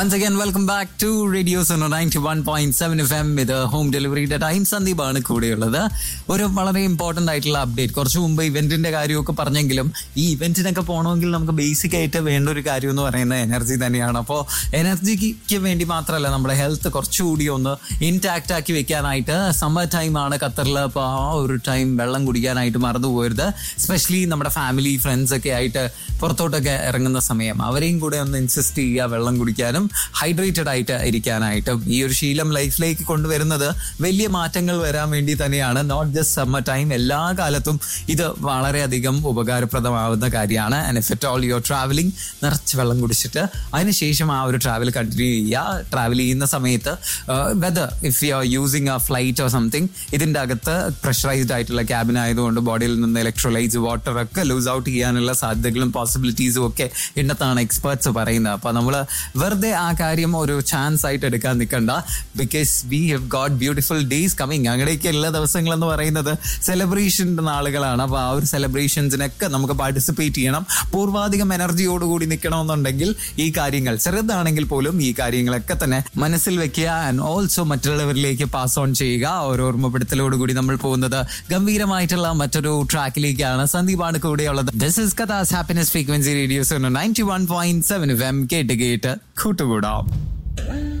Once again, welcome back to Radio Sono 91.7 FM ഇത് home ഡെലിവറിയുടെ time സന്ദീപാണ് കൂടെയുള്ളത് ഒരു വളരെ ഇമ്പോർട്ടന്റ് ആയിട്ടുള്ള അപ്ഡേറ്റ് കുറച്ച് മുമ്പ് ഇവന്റിന്റെ കാര്യമൊക്കെ പറഞ്ഞെങ്കിലും ഈ ഇവന്റിനൊക്കെ പോകണമെങ്കിൽ നമുക്ക് ബേസിക് ആയിട്ട് വേണ്ട ഒരു കാര്യം എന്ന് പറയുന്നത് എനർജി തന്നെയാണ് അപ്പോൾ എനർജിക്ക് വേണ്ടി മാത്രമല്ല നമ്മുടെ ഹെൽത്ത് കുറച്ചുകൂടി ഒന്ന് ഇൻടാക്റ്റ് ആക്കി വെക്കാനായിട്ട് സമ്മർ ടൈം ആണ് ഖത്തറിൽ അപ്പോൾ ആ ഒരു ടൈം വെള്ളം കുടിക്കാനായിട്ട് മറന്നു പോകരുത് സ്പെഷ്യലി നമ്മുടെ ഫാമിലി ഫ്രണ്ട്സ് ഒക്കെ ആയിട്ട് പുറത്തോട്ടൊക്കെ ഇറങ്ങുന്ന സമയം അവരെയും കൂടെ ഒന്ന് ഇൻസിസ്റ്റ് ചെയ്യുക വെള്ളം കുടിക്കാനും ഹൈഡ്രേറ്റഡ് ആയിട്ട് ഇരിക്കാനായിട്ടും ഈ ഒരു ശീലം ലൈഫിലേക്ക് കൊണ്ടുവരുന്നത് വലിയ മാറ്റങ്ങൾ വരാൻ വേണ്ടി തന്നെയാണ് നോട്ട് ജസ്റ്റ് സമ്മർ ടൈം എല്ലാ കാലത്തും ഇത് വളരെയധികം ഉപകാരപ്രദമാവുന്ന കാര്യമാണ് and if it all your travelling നിറച്ച് വെള്ളം കുടിച്ചിട്ട് അതിനുശേഷം ആ ഒരു ട്രാവൽ കണ്ടിന്യൂ ചെയ്യുക ട്രാവൽ ചെയ്യുന്ന സമയത്ത് weather if you are using a flight or something ഇതിൻ്റെ അകത്ത് പ്രഷറൈസ്ഡ് ആയിട്ടുള്ള ക്യാബിൻ ആയതുകൊണ്ട് ബോഡിയിൽ നിന്ന് ഇലക്ട്രോലൈറ്റ്സ് വാട്ടർ ഒക്കെ ലൂസ് ഔട്ട് ചെയ്യാനുള്ള സാധ്യതകളും പോസിബിലിറ്റീസും ഒക്കെ ഉണ്ടെന്നാണ് എക്സ്പേർട്സ് പറയുന്നത് അപ്പോൾ നമ്മൾ വെറുതെ ആ കാര്യം ഒരു ചാൻസ് ആയിട്ട് എടുക്കാൻ നിൽക്കണ്ട because we have got beautiful days coming അങ്ങനെയൊക്കെ എല്ലാ ദിവസങ്ങൾ എന്ന് പറയുന്നത് സെലിബ്രേഷൻ്റെ നാളുകളാണ് അപ്പോൾ ആ ഒരു സെലിബ്രേഷൻസിനൊക്കെ നമുക്ക് പാർട്ടിസിപ്പേറ്റ് ചെയ്യണം പൂർവാധികം എനർജിയോടുകൂടി നിൽക്കണമെന്നുണ്ടെങ്കിൽ ഈ കാര്യങ്ങൾ ചെറുതാണെങ്കിൽ പോലും ഈ കാര്യങ്ങളൊക്കെ തന്നെ മനസ്സിൽ വെക്കുക ആൻഡ് ഓൾസോ മറ്റുള്ളവരിലേക്ക് പാസ് ഓൺ ചെയ്യുക ഒരു ഓർമ്മപ്പെടുത്തലോടുകൂടി നമ്മൾ പോകുന്നത് ഗംഭീരമായിട്ടുള്ള മറ്റൊരു ട്രാക്കിലേക്കാണ് സന്ദീപാണ് കൂടെയുള്ളത് ദിസ് ഇസ് കഥാസ് happiness frequency radio's ninety one point seven M കേട്ട് കേട്ട് കൂട്ടുകൂടാം